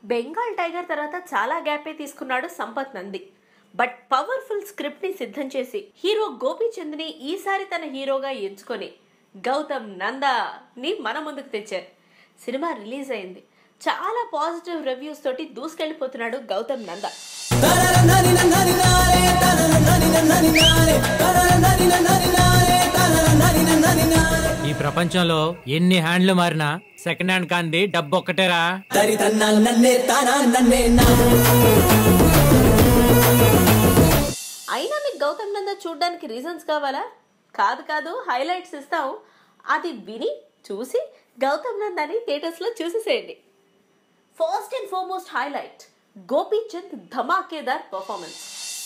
Bengal tiger తర్వాత చాలా గ్యాపే తీసుకున్నాడు Sampath Nandi but powerful script ని సిద్ధం చేసి హీరో గోపీచంద్ ని ఈసారి తన హీరోగా ఎంచుకొని గౌతమ్ నందా ని మన ముందుకు తెచ్చారు సినిమా రిలీజ్ అయింది చాలా పాజిటివ్ రివ్యూస్ తోటి దూసుకెళ్లిపోతున్నాడు గౌతమ్ నందా ఈ ప్రపంచంలో ఎన్ని హ్యాండ్లు మారినా సెకండ్ హ్యాండ్ కాంది డబ్బు ఒక్కటేరా తరి తన్నాలు నన్నే తానా నన్నే నా అయినా మీకు గౌతమ్ నందా చూడడానికి రీజన్స్ కావాలా కాదు కాదు హైలైట్స్ ఇస్తాం అది విని చూసి గౌతమ్ నందాని థియేటర్స్లో చూసేసేయండి first and foremost highlight Gopichand ధమాకేదార్ పర్ఫార్మెన్స్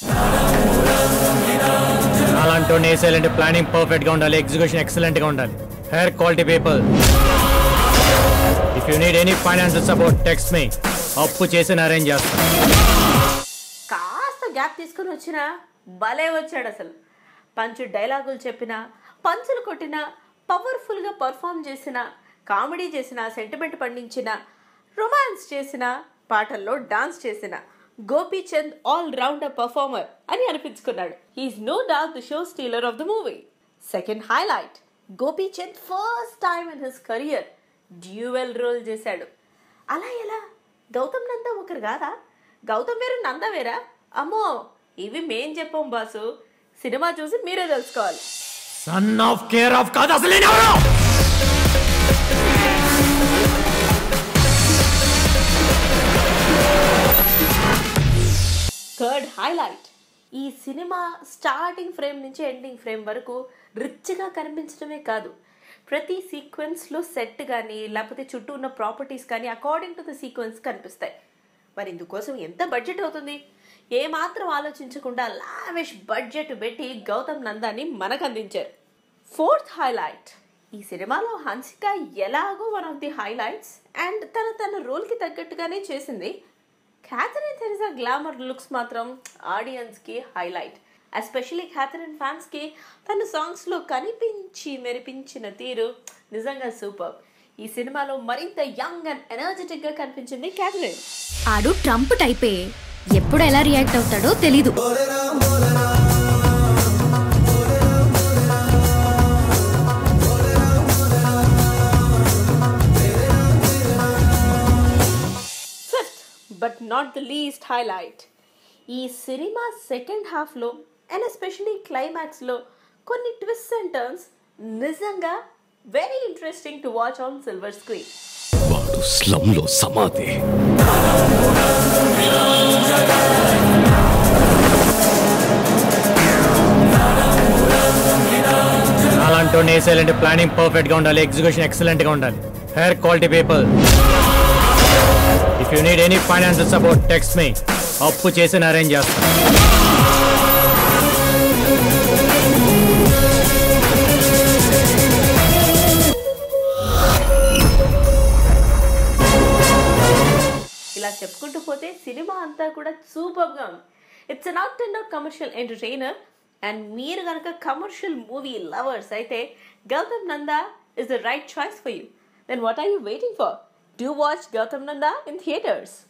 అలాంటి వేసేయాలంటే ప్లానింగ్ పర్ఫెక్ట్ గా ఉండాలి ఎగ్జిక్యూషన్ ఎక్సలెంట్ గా ఉండాలి hair quality people if you need any financial support text మీ అప్పు చేసి అరేంజ్ చేస్తాను కాస్త గ్యాప్ తీసుకుని వచ్చినా భలే వచ్చాడు అసలు పంచు డైలాగులు చెప్పిన పంచులు కొట్టిన పవర్ఫుల్గా పర్ఫామ్ చేసిన కామెడీ చేసిన సెంటిమెంట్ పండించిన రొమాన్స్ చేసిన పాటల్లో డాన్స్ చేసిన గోపీచంద్ ఆల్ రౌండర్ పర్ఫార్మర్ అని అనిపించుకున్నాడు he's no doubt the show stealer of the movie second highlight Gopichand first time in his career dual role చేశాడు అలా ఎలా గౌతమ్ నందా ఒకరు కాదా గౌతమ్ వేరు నంద వేరా అమ్మో ఇవి మేం చెప్పాం బాసు సినిమా చూసి మీరే తెలుసుకోవాలి సన్ ఆఫ్ కేర్ ఆఫ్ కాదు అసలు నేనెవరు? థర్డ్ హైలైట్ ఈ సినిమా స్టార్టింగ్ ఫ్రేమ్ నుంచి ఎండింగ్ ఫ్రేమ్ వరకు రిచ్గా కనిపించడమే కాదు ప్రతి సీక్వెన్స్లో సెట్ కానీ లేకపోతే చుట్టూ ఉన్న ప్రాపర్టీస్ కానీ అకార్డింగ్ టు ద సీక్వెన్స్ కనిపిస్తాయి మరి ఇందుకోసం ఎంత బడ్జెట్ అవుతుంది ఏ మాత్రం ఆలోచించకుండా లావిష్ బడ్జెట్ పెట్టి గౌతమ్ నందాని మనకు అందించారు ఫోర్త్ హైలైట్ ఈ సినిమాలో హన్సిక ఎలాగో one of the highlights and తన తన రోల్కి తగ్గట్టుగానే చేసింది క్యాథరిన్ థెరిసా గ్లామర్ లుక్స్ మాత్రం ఆడియన్స్కి హైలైట్ ఎస్పెషలీ క్యాథరిన్ ఫ్యాన్స్కి తన సాంగ్స్లో కనిపించి మెరిపించిన తీరు నిజంగా సూపర్ ఈ సినిమాలో మరింత యంగ్ అండ్ ఎనర్జెటిక్గా కనిపించింది క్యాథరిన్ ఆడు ట్రంప్ టైపే ఎప్పుడు ఎలా రియాక్ట్ అవుతాడో తెలీదు fifth but not the least highlight ఈ సినిమా సెకండ్ హాఫ్లో అండ్ ఎస్పెషలీ క్లైమాక్స్లో కొన్ని ట్విస్ట్ అండ్ టర్న్స్ నిజంగా very interesting to watch on silver screen వాడు స్లంలో సమాధి అలాంటి వేసేయాలంటే ప్లానింగ్ పర్ఫెక్ట్ గా ఉండాలి ఎగ్జిక్యూషన్ ఎక్సలెంట్ గా ఉండాలి hair quality people if you need any financial support text మీ అప్పు చేసి అరేంజ్ చేస్తాను ఇలా చెప్పుకుంటూ పోతే సినిమా అంతా కూడా సూపర్గా ఉంది it's an out and out commercial entertainer and మీరు కనుక కమర్షియల్ మూవీ లవర్స్ అయితే Gautham Nanda is the right choice for you then what are you waiting for do watch Gautham Nanda in theatres